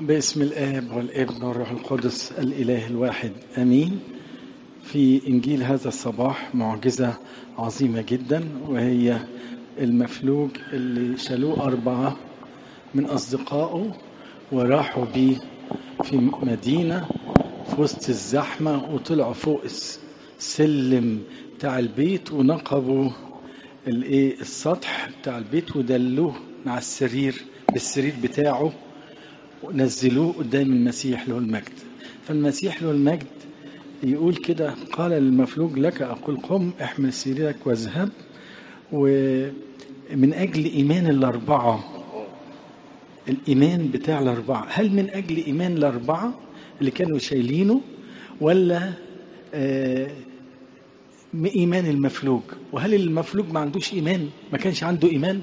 باسم الآب والابن والروح القدس الإله الواحد آمين في إنجيل هذا الصباح معجزة عظيمة جدا وهي المفلوج اللي شالوه أربعة من أصدقائه وراحوا بيه في مدينة في وسط الزحمة وطلعوا فوق السلم بتاع البيت ونقبوا الايه السطح بتاع البيت ودلوه مع السرير بالسرير بتاعه ونزلوه قدام المسيح له المجد فالمسيح له المجد يقول كده قال للمفلوج لك أقول قم احمل سريرك واذهب ومن أجل إيمان الأربعة الإيمان بتاع الأربعة هل من أجل إيمان الأربعة اللي كانوا شايلينه ولا آه إيمان المفلوج وهل المفلوج ما عندوش إيمان ما كانش عنده إيمان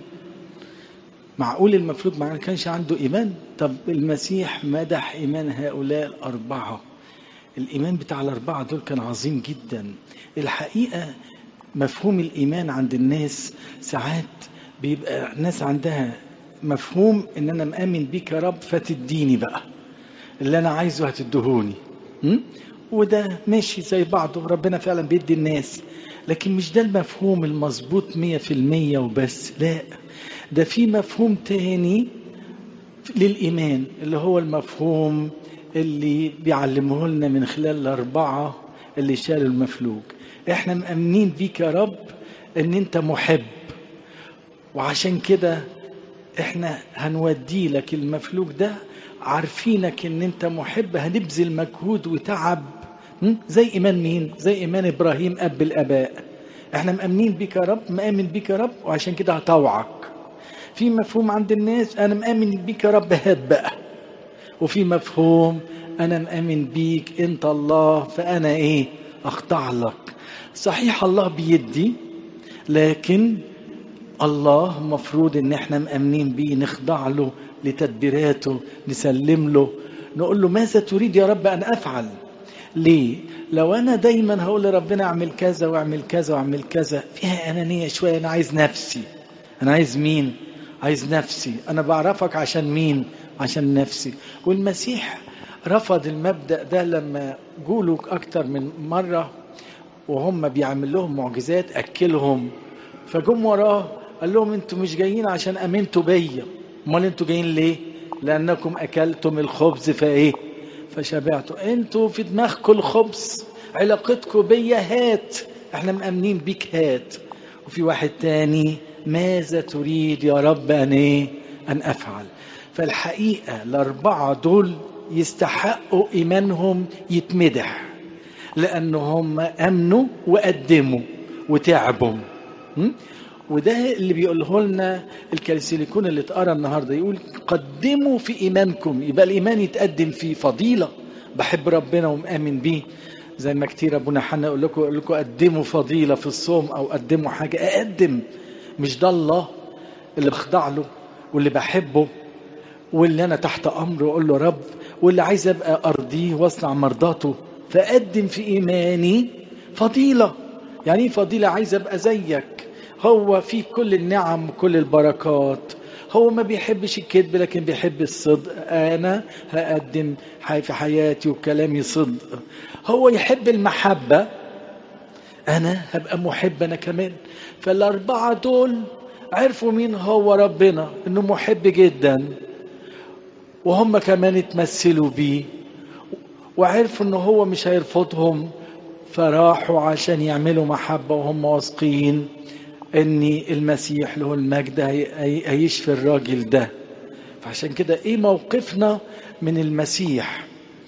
معقول المفلوج ما كانش عنده إيمان طب المسيح مدح إيمان هؤلاء الأربعة الإيمان بتاع الأربعة دول كان عظيم جدا الحقيقة مفهوم الإيمان عند الناس ساعات بيبقى الناس عندها مفهوم إن أنا مآمن بيك يا رب فتديني بقى اللي أنا عايزه هتدهوني وده ماشي زي بعضه ربنا فعلا بيدي الناس لكن مش ده المفهوم المظبوط مية في المية وبس لا ده في مفهوم تاني للإيمان اللي هو المفهوم اللي بيعلمه لنا من خلال الأربعة اللي شالوا المفلوج احنا مأمنين بيك يا رب ان انت محب وعشان كده احنا هنودي لك المفلوج ده عارفينك ان انت محب هنبذل مجهود وتعب زي ايمان مين زي ايمان ابراهيم اب الاباء احنا مأمنين بيك يا رب مآمن بيك يا رب وعشان كده هطوعك في مفهوم عند الناس انا مآمن بيك يا رب هات بقى وفي مفهوم انا مآمن بيك انت الله فانا ايه اخضع لك صحيح الله بيدي لكن الله مفروض ان احنا مأمنين بيه نخضع له لتدبيراته نسلم له نقول له ماذا تريد يا رب ان افعل ليه لو انا دايما هقول لربنا اعمل كذا واعمل كذا واعمل كذا فيها انانيه شويه انا عايز نفسي انا عايز مين عايز نفسي انا بعرفك عشان مين عشان نفسي والمسيح رفض المبدا ده لما جوله اكتر من مره وهم بيعمل لهم معجزات اكلهم فجم وراه قال لهم انتوا مش جايين عشان امنتوا بيا امال انتوا جايين ليه لانكم اكلتم الخبز فايه فشبعتوا انتوا في دماغكم الخبز علاقتكم بيا هات احنا مأمنين بيك هات وفي واحد تاني ماذا تريد يا رب ان ايه ان افعل فالحقيقه الاربعه دول يستحقوا ايمانهم يتمدح لانهم امنوا وقدموا وتعبوا وده اللي بيقوله لنا الكالسيليكون اللي اتقرا النهارده يقول قدموا في ايمانكم يبقى الايمان يتقدم فيه فضيله بحب ربنا ومآمن بيه زي ما كتير ابونا حنا يقول لكم يقول لكم قدموا فضيله في الصوم او قدموا حاجه اقدم مش ده الله اللي بخضع له واللي بحبه واللي انا تحت امره واقول له رب واللي عايز ابقى ارضيه واصنع مرضاته فاقدم في ايماني فضيله يعني ايه فضيله عايز ابقى زيك هو في كل النعم وكل البركات هو ما بيحبش الكذب لكن بيحب الصدق انا هقدم في حياتي وكلامي صدق هو يحب المحبه انا هبقى محب انا كمان فالاربعه دول عرفوا مين هو ربنا انه محب جدا وهم كمان اتمثلوا بيه وعرفوا انه هو مش هيرفضهم فراحوا عشان يعملوا محبه وهم واثقين ان المسيح له المجد هيشفي الراجل ده فعشان كده ايه موقفنا من المسيح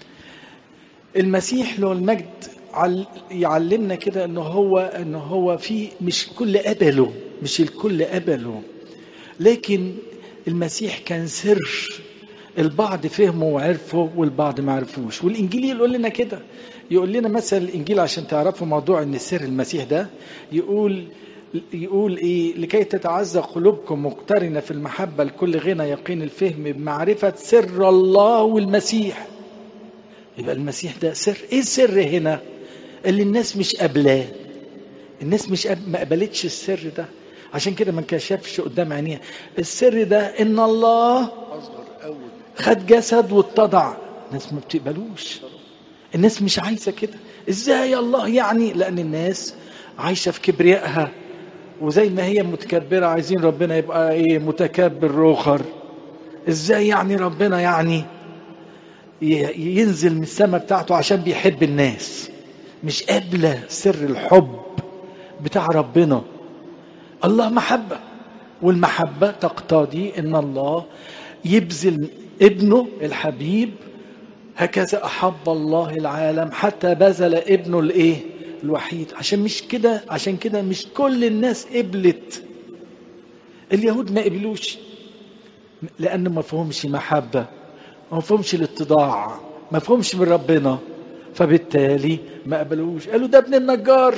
المسيح له المجد يعلمنا كده ان هو ان هو في مش كل قبله مش الكل قبله لكن المسيح كان سر البعض فهمه وعرفه والبعض ما عرفوش والانجيل يقول لنا كده يقول لنا مثلا الانجيل عشان تعرفوا موضوع ان سر المسيح ده يقول يقول ايه لكي تتعزى قلوبكم مقترنه في المحبه لكل غنى يقين الفهم بمعرفه سر الله والمسيح يبقى المسيح ده سر ايه السر هنا اللي الناس مش قابلاه الناس مش قاب... ما قبلتش السر ده عشان كده ما انكشفش قدام عينيها السر ده ان الله اصغر قوي خد جسد واتضع الناس ما بتقبلوش الناس مش عايزه كده ازاي الله يعني لان الناس عايشه في كبريائها وزي ما هي متكبره عايزين ربنا يبقى ايه متكبر روخر ازاي يعني ربنا يعني ينزل من السماء بتاعته عشان بيحب الناس مش قابله سر الحب بتاع ربنا الله محبه والمحبه تقتضي ان الله يبذل ابنه الحبيب هكذا احب الله العالم حتى بذل ابنه الايه الوحيد عشان مش كده عشان كده مش كل الناس قبلت اليهود ما قبلوش لان ما فهمش محبه ما فهمش الاتضاع ما فهمش من ربنا فبالتالي ما قبلوش قالوا ده ابن النجار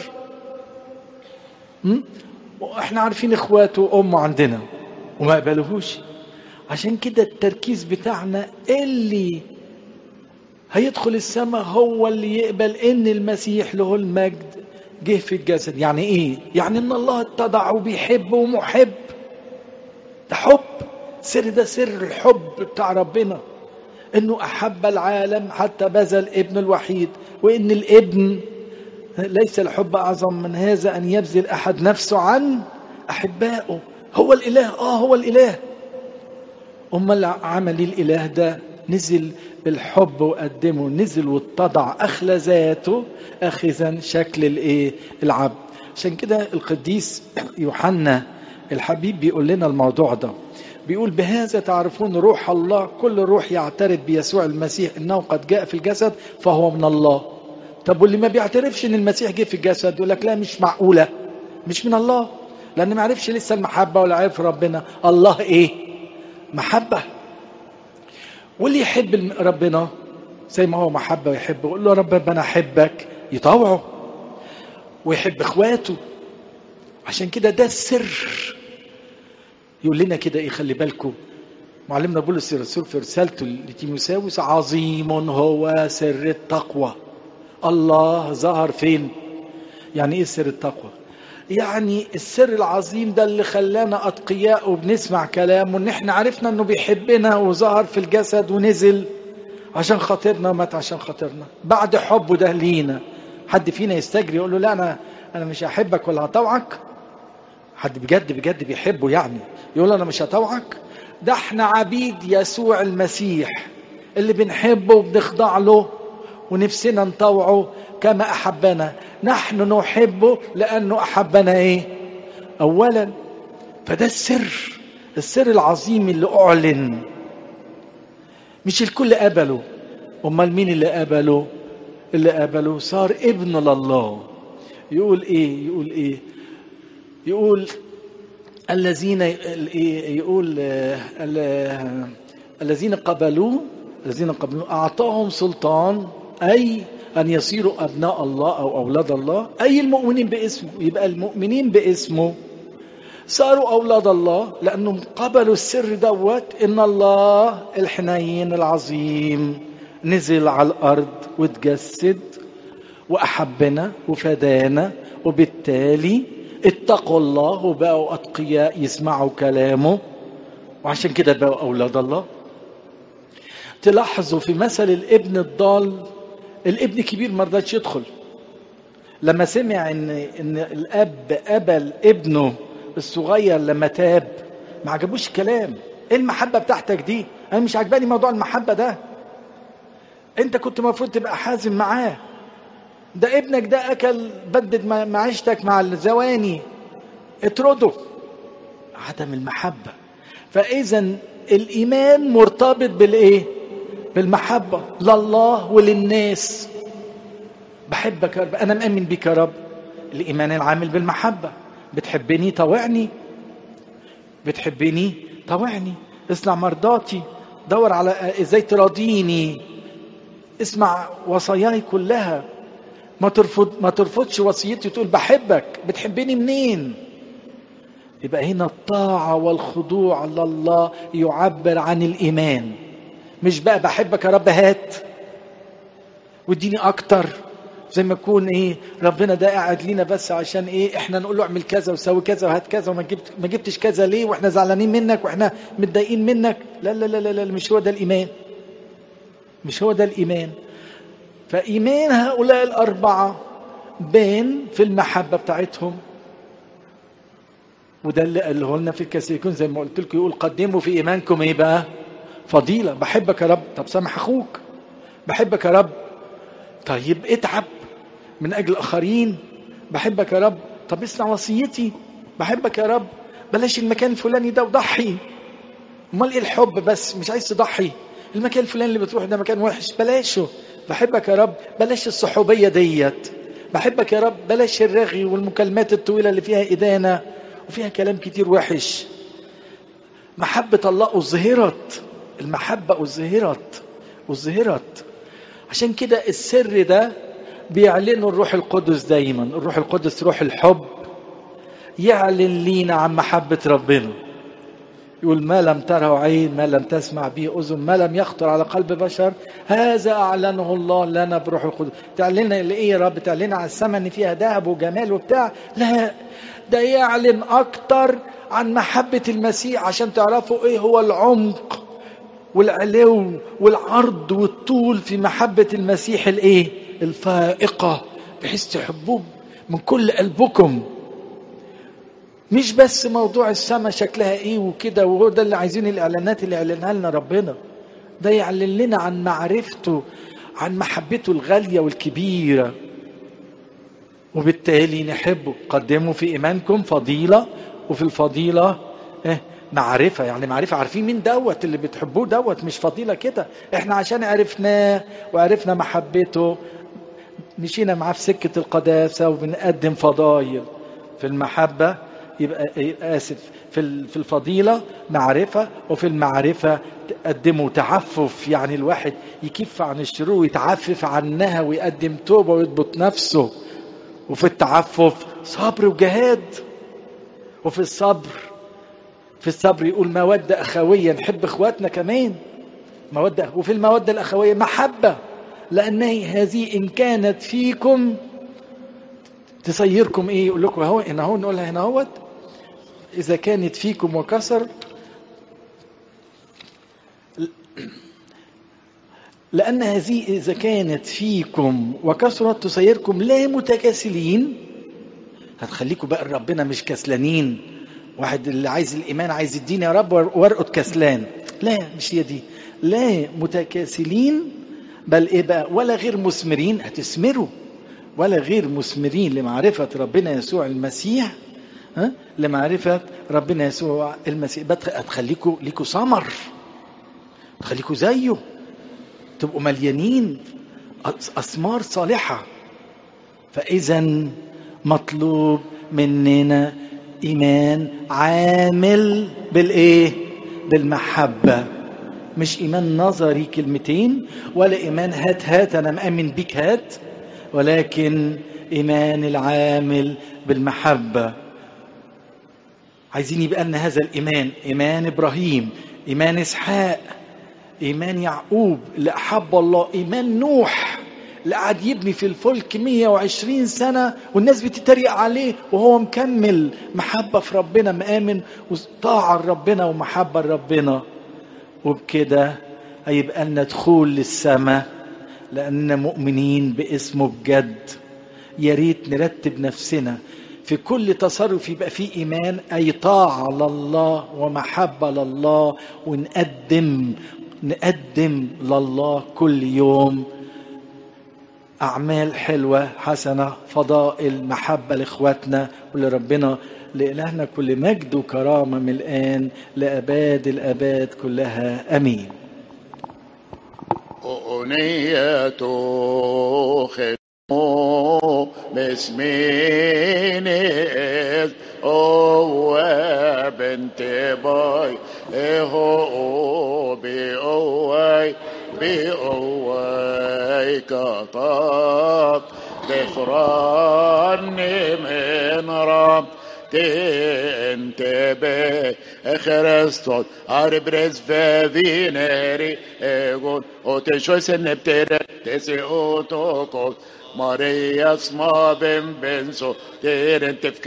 واحنا عارفين اخواته وامه عندنا وما قبلوهوش عشان كده التركيز بتاعنا اللي هيدخل السماء هو اللي يقبل ان المسيح له المجد جه في الجسد يعني ايه يعني ان الله اتضع وبيحب ومحب ده حب سر ده سر الحب بتاع ربنا انه احب العالم حتى بذل ابن الوحيد وان الابن ليس الحب اعظم من هذا ان يبذل احد نفسه عن احبائه هو الاله اه هو الاله امال عمل الاله ده نزل بالحب وقدمه نزل واتضع اخلى ذاته اخذا شكل الايه العبد عشان كده القديس يوحنا الحبيب بيقول لنا الموضوع ده بيقول بهذا تعرفون روح الله كل روح يعترف بيسوع المسيح انه قد جاء في الجسد فهو من الله طب واللي ما بيعترفش ان المسيح جه في الجسد يقول لك لا مش معقوله مش من الله لان ما عرفش لسه المحبه ولا عرف ربنا الله ايه محبه واللي يحب ربنا زي ما هو محبه ويحبه يقول له يا رب انا احبك يطوعه ويحب اخواته عشان كده ده السر يقول لنا كده ايه خلي بالكم معلمنا بولس الرسول في رسالته لتيموساوس عظيم هو سر التقوى الله ظهر فين يعني ايه سر التقوى يعني السر العظيم ده اللي خلانا اتقياء وبنسمع كلامه ان احنا عرفنا انه بيحبنا وظهر في الجسد ونزل عشان خاطرنا ومات عشان خاطرنا بعد حبه ده لينا حد فينا يستجري يقول له لا انا انا مش هحبك ولا هطوعك حد بجد بجد بيحبه يعني يقول انا مش هطوعك ده احنا عبيد يسوع المسيح اللي بنحبه وبنخضع له ونفسنا نطوعه كما احبنا نحن نحبه لانه احبنا ايه اولا فده السر السر العظيم اللي اعلن مش الكل قبله امال مين اللي قبله اللي قبله صار ابن لله يقول ايه يقول ايه يقول الذين يقول الذين قبلوه الذين قبلوه اعطاهم سلطان اي ان يصيروا ابناء الله او اولاد الله اي المؤمنين باسمه يبقى المؤمنين باسمه صاروا اولاد الله لانهم قبلوا السر دوت ان الله الحنين العظيم نزل على الارض وتجسد واحبنا وفدانا وبالتالي اتقوا الله وبقوا اتقياء يسمعوا كلامه وعشان كده بقوا اولاد الله تلاحظوا في مثل الابن الضال الابن كبير ما رضاش يدخل لما سمع ان ان الاب قبل ابنه الصغير لما تاب ما عجبوش الكلام ايه المحبه بتاعتك دي انا مش عجباني موضوع المحبه ده انت كنت المفروض تبقى حازم معاه ده ابنك ده اكل بدد معيشتك مع الزواني اطرده عدم المحبه فاذا الايمان مرتبط بالايه بالمحبه لله وللناس بحبك يا رب انا مامن بك يا رب الايمان العامل بالمحبه بتحبني طوعني بتحبني طوعني اصنع مرضاتي دور على ازاي تراضيني اسمع وصاياي كلها ما ترفض ما ترفضش وصيتي تقول بحبك بتحبني منين يبقى هنا الطاعة والخضوع لله يعبر عن الإيمان مش بقى بحبك يا رب هات واديني أكتر زي ما يكون ايه ربنا ده قاعد لينا بس عشان ايه احنا نقول له اعمل كذا وسوي كذا وهات كذا وما جبت ما جبتش كذا ليه واحنا زعلانين منك واحنا متضايقين منك لا لا لا لا, لا مش هو ده الايمان مش هو ده الايمان فايمان هؤلاء الاربعه بان في المحبه بتاعتهم وده اللي قاله لنا في الكاثوليكون زي ما قلت لكم يقول قدموا في ايمانكم ايه بقى فضيله بحبك يا رب طب سامح اخوك بحبك يا رب طيب اتعب من اجل الاخرين بحبك يا رب طب اسمع وصيتي بحبك يا رب بلاش المكان الفلاني ده وضحي امال ايه الحب بس مش عايز تضحي المكان الفلاني اللي بتروح ده مكان وحش بلاشه بحبك يا رب بلاش الصحوبيه ديت بحبك يا رب بلاش الرغي والمكالمات الطويله اللي فيها ادانه وفيها كلام كتير وحش محبه الله اظهرت المحبه اظهرت اظهرت عشان كده السر ده بيعلنه الروح القدس دايما الروح القدس روح الحب يعلن لينا عن محبة ربنا يقول ما لم تره عين ما لم تسمع به أذن ما لم يخطر على قلب بشر هذا أعلنه الله لنا بروح القدس تعلننا لإيه يا رب تعلننا على السماء إن فيها ذهب وجمال وبتاع لا ده يعلن أكتر عن محبة المسيح عشان تعرفوا إيه هو العمق والعلو والعرض والطول في محبة المسيح الايه الفائقة بحيث تحبوه من كل قلبكم مش بس موضوع السماء شكلها ايه وكده وهو ده اللي عايزين الاعلانات اللي اعلنها لنا ربنا ده يعلن لنا عن معرفته عن محبته الغالية والكبيرة وبالتالي نحبه قدموا في ايمانكم فضيلة وفي الفضيلة إيه معرفة يعني معرفة عارفين مين دوت اللي بتحبوه دوت مش فضيلة كده احنا عشان عرفناه وعرفنا محبته مشينا معاه في سكة القداسة وبنقدم فضايل في المحبة يبقى آسف في في الفضيلة معرفة وفي المعرفة تقدموا تعفف يعني الواحد يكف عن الشرور ويتعفف عنها ويقدم توبة ويضبط نفسه وفي التعفف صبر وجهاد وفي الصبر في الصبر يقول مودة أخوية نحب إخواتنا كمان مودة وفي المودة الأخوية محبة لأن هذه إن كانت فيكم تصيركم إيه يقول لكم هو هنا هو نقولها هنا هوت إذا كانت فيكم وكسر لأن هذه إذا كانت فيكم وكسرت تصيركم لا متكاسلين هتخليكم بقى ربنا مش كسلانين واحد اللي عايز الايمان عايز الدين يا رب وارقد كسلان لا مش هي دي لا متكاسلين بل ايه بقى ولا غير مثمرين هتثمروا ولا غير مثمرين لمعرفة ربنا يسوع المسيح ها لمعرفة ربنا يسوع المسيح هتخليكوا ليكوا ثمر تخليكوا زيه تبقوا مليانين أثمار صالحة فإذا مطلوب مننا ايمان عامل بالايه بالمحبه مش ايمان نظري كلمتين ولا ايمان هات هات انا مامن بيك هات ولكن ايمان العامل بالمحبه عايزين يبقى لنا هذا الايمان ايمان ابراهيم ايمان اسحاق ايمان يعقوب اللي احب الله ايمان نوح اللي قعد يبني في الفلك 120 سنة والناس بتتريق عليه وهو مكمل محبة في ربنا مآمن وطاعة لربنا ومحبة لربنا وبكده هيبقى لنا دخول للسماء لأننا مؤمنين باسمه بجد يا ريت نرتب نفسنا في كل تصرف يبقى فيه إيمان أي طاعة لله ومحبة لله ونقدم نقدم لله كل يوم أعمال حلوة حسنة فضائل محبة لإخواتنا ولربنا لإلهنا كل مجد وكرامة من الآن لأباد الأباد كلها أمين أغنية خدمو بسميني أو بنت باي إهو بأوي بأوي كطاب غفراني من رب تنتبه خرستوس اربرز ففينري اقول وتشوي سن بتر تسي اوتوكوس Maria små ben benso, det är inte